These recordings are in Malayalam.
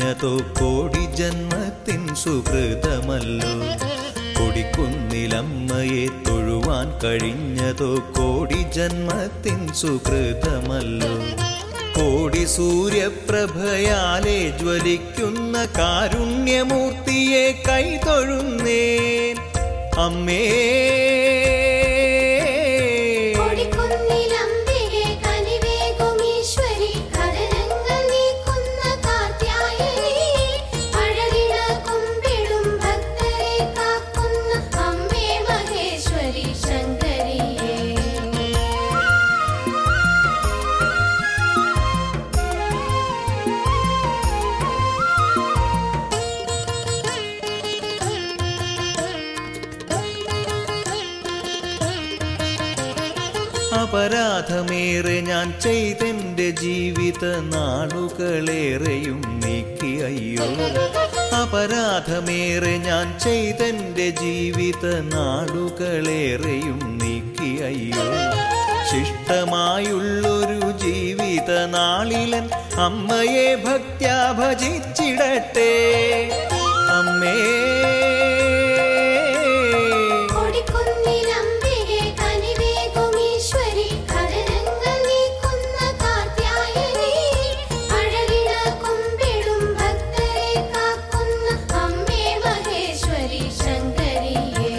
കഴിഞ്ഞതോ കോടി ജന്മത്തിൻ സുഹൃതമല്ലോ കൊടിക്കുന്നിലമ്മയെ തൊഴുവാൻ കഴിഞ്ഞതോ കോടി ജന്മത്തിൻ സുഹൃതമല്ലോ കോടി സൂര്യപ്രഭയാലെ ജ്വലിക്കുന്ന കാരുണ്യമൂർത്തിയെ കൈതൊഴുന്നേൻ അമ്മേ കൊടിക്കുന്നിലംബികെ കനിവേകുമീശ്വരി കടലങ്ങൾ നീക്കുന്ന കാത്യായനി അഴകിട കുമ്പിടും ഭക്തരെ കാക്കുന്ന അമ്മേ മഹേശ്വരി ശങ്കരിയേ അപരാധമേറെ ഞാൻ ചെയ്തെന്റെ ജീവിത നാളുകളേറെയും നീക്കി അയ്യോ അപരാധമേറെ ഞാൻ ചെയ്തെന്റെ ജീവിത നാളുകളേറെയും നീക്കി അയ്യോ ശിഷ്ടമായുള്ളൊരു ജീവിത നാളിലൻ അമ്മയെ ഭക്ത്യാ ഭജിച്ചിടട്ടെ അമ്മേ കൊടിക്കുന്നിലംബികെ കനിവേകുമീശ്വരി കടലങ്ങൾ നീക്കുന്ന കാത്യായനി അഴകിട കുമ്പിടും ഭക്തരെ കാക്കുന്ന അമ്മേ മഹേശ്വരി ശങ്കരിയേ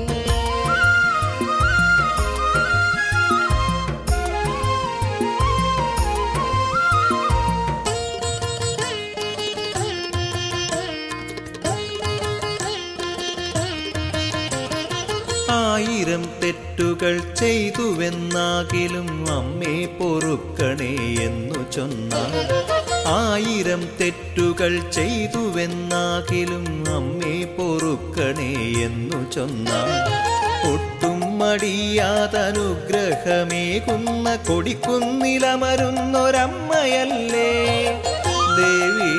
ആയിരം തെറ്റുകൾ ചെയ്തുവെന്നാകിലും അമ്മേ പൊറുക്കണേ എന്നു ചൊന്നാൽ ആയിരം തെറ്റുകൾ ചെയ്തുവെന്നാകിലും അമ്മേ പൊറുക്കണേ എന്നു ചൊന്നാൽ ഒട്ടും മടിയാതനുഗ്രഹമേകുന്ന കൊടിക്കുന്നിലമരുന്നൊരമ്മയല്ലേ ദേവി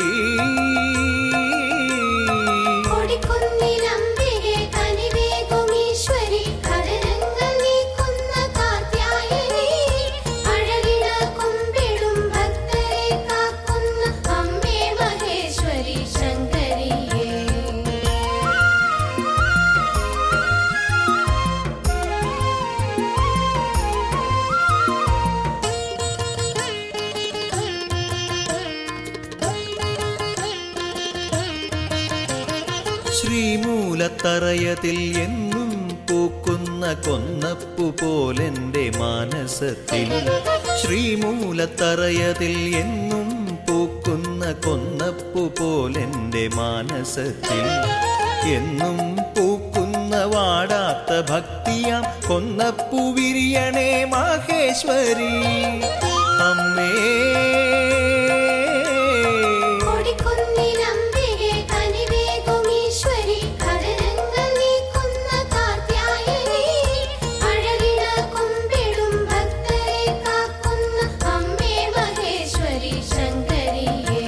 കൊടിക്കുന്നിലംബികെ കനിവേകുമീശ്വരി കടലങ്ങൾ നീക്കുന്ന കാത്യായനി അഴകിട കുമ്പിടും ഭക്തരെ കാക്കുന്ന അമ്മേ മഹേശ്വരി ശങ്കരിയേ ശ്രീമൂലത്തറയതിൽ എന്നും പൂക്കുന്ന കൊന്നപ്പു പോലെന്റെ മാനസത്തിൽ ശ്രീമൂലത്തറയതിൽ എന്നും പൂക്കുന്ന കൊന്നപ്പു പോലെന്റെ മാനസത്തിൽ എന്നും പൂക്കുന്ന വാടാത്ത ഭക്തിയാം കൊന്നപ്പു വിരിയണേ മാഹേശ്വരി അമ്മേ കൊടിക്കുന്നിലംബികെ കനിവേകുമീശ്വരി കടലങ്ങൾ നീക്കുന്ന കാത്യായനി അഴകിട കുമ്പിടും ഭക്തരെ കാക്കുന്ന അമ്മേ മഹേശ്വരി ശങ്കരിയേ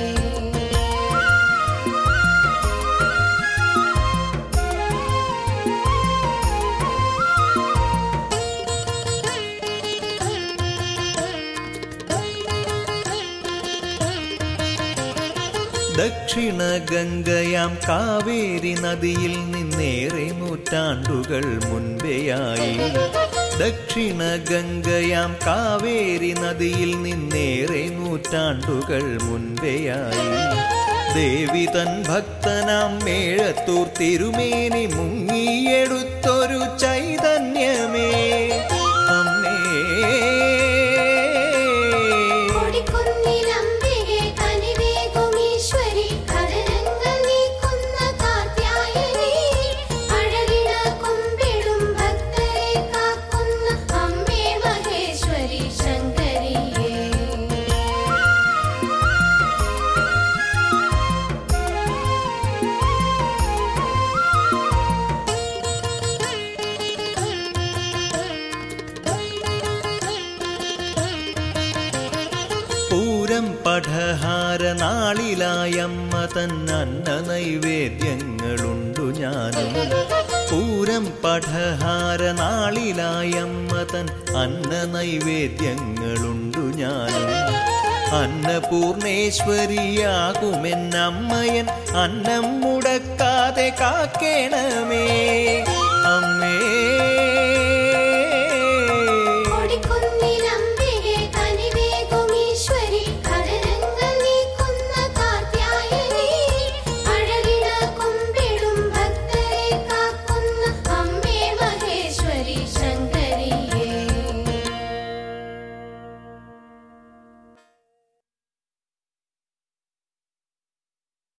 ദക്ഷിണ ഗംഗയാം കാവേരി നദിയിൽ നിന്നേറെ നൂറ്റാണ്ടുകൾ മുൻപെയായി ദക്ഷിണ ഗംഗയാം കാവേരി നദിയിൽ നിന്നേറെ നൂറ്റാണ്ടുകൾ മുൻപെയായി ദേവി തൻ ഭക്തനാം മേഴത്തൂർ തിരുമേനി മുങ്ങിയെടുത്തൊരു ചൈതന്യമേ അമ്മേ കൊടിക്കുന്നിലംബികെ കനിവേകുമീശ്വരി കടലങ്ങൾ നീക്കുന്ന കാത്യായനി അഴകിട കുമ്പിടും ഭക്തരെ കാക്കുന്ന അമ്മേ മഹേശ്വരി ശങ്കരിയേ പൂരം പഠഹാര നാളിലായമ്മ തൻ അന്ന നൈവേദ്യങ്ങളുണ്ടു ഞാനും പൂരം പഠഹാര നാളിലായമ്മ തൻ അന്ന നൈവേദ്യങ്ങളുണ്ടു ഞാനും അന്നപൂർണേശ്വരിയാകുമെന്നമ്മയൻ അന്നം മുടക്കാതെ കാക്കേണമേ അമ്മേ